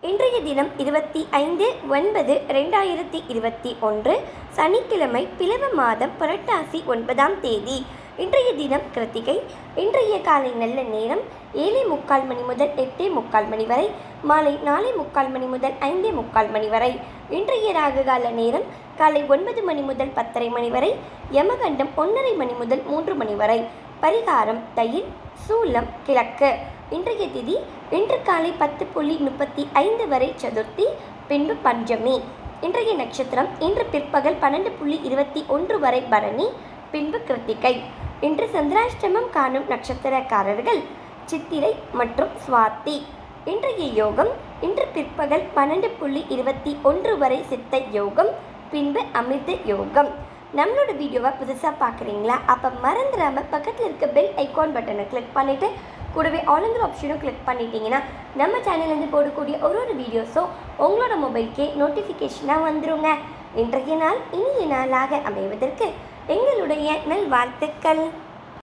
இன்றைய தினம் இருபத்தி ஐந்து ஒன்பது ரெண்டாயிரத்தி இருபத்தி ஒன்று சனிக்கிழமை பிளவ மாதம் புரட்டாசி ஒன்பதாம் தேதி இன்றைய தினம் கிருத்திகை இன்றைய காலை நல்ல நேரம் ஏழே முக்கால் மணி முதல் எட்டே முக்கால் மணி வரை மாலை நாலே முக்கால் மணி முதல் ஐந்தே முக்கால் மணி வரை இன்றைய ராகுகால நேரம் காலை ஒன்பது மணி முதல் பத்தரை மணி வரை யமகண்டம் ஒன்றரை மணி முதல் மூன்று மணி வரை பரிகாரம் தயிர் சூலம் கிழக்கு இன்றைய திதி இன்று காலை பத்து புள்ளி முப்பத்தி ஐந்து வரை சதுர்த்தி பின்பு பஞ்சமி இன்றைய நட்சத்திரம் இன்று பிற்பகல் பன்னெண்டு புள்ளி இருபத்தி ஒன்று வரை பரணி பின்பு கிருத்திகை இன்று சந்திராஷ்டமம் காணும் நட்சத்திரக்காரர்கள் சித்திரை மற்றும் சுவாதி இன்றைய யோகம் இன்று பிற்பகல் பன்னெண்டு புள்ளி இருபத்தி ஒன்று வரை சித்த யோகம் பின்பு அமிர்த யோகம் நம்மளோட வீடியோவை புதுசாக பார்க்குறீங்களா அப்போ மறந்துடாமல் பக்கத்தில் இருக்க பெல் ஐகான் பட்டனை கிளிக் பண்ணிவிட்டு கூடவே ஆளுங்கிற ஆப்ஷனும் கிளிக் பண்ணிட்டீங்கன்னா நம்ம சேனல்லேருந்து போடக்கூடிய ஒரு ஒரு வீடியோஸும் உங்களோட மொபைல்க்கே நோட்டிஃபிகேஷனாக வந்துருங்க இன்றைய நாள் இனிய நாளாக அமைவதற்கு எங்களுடைய நல்வாழ்த்துக்கள்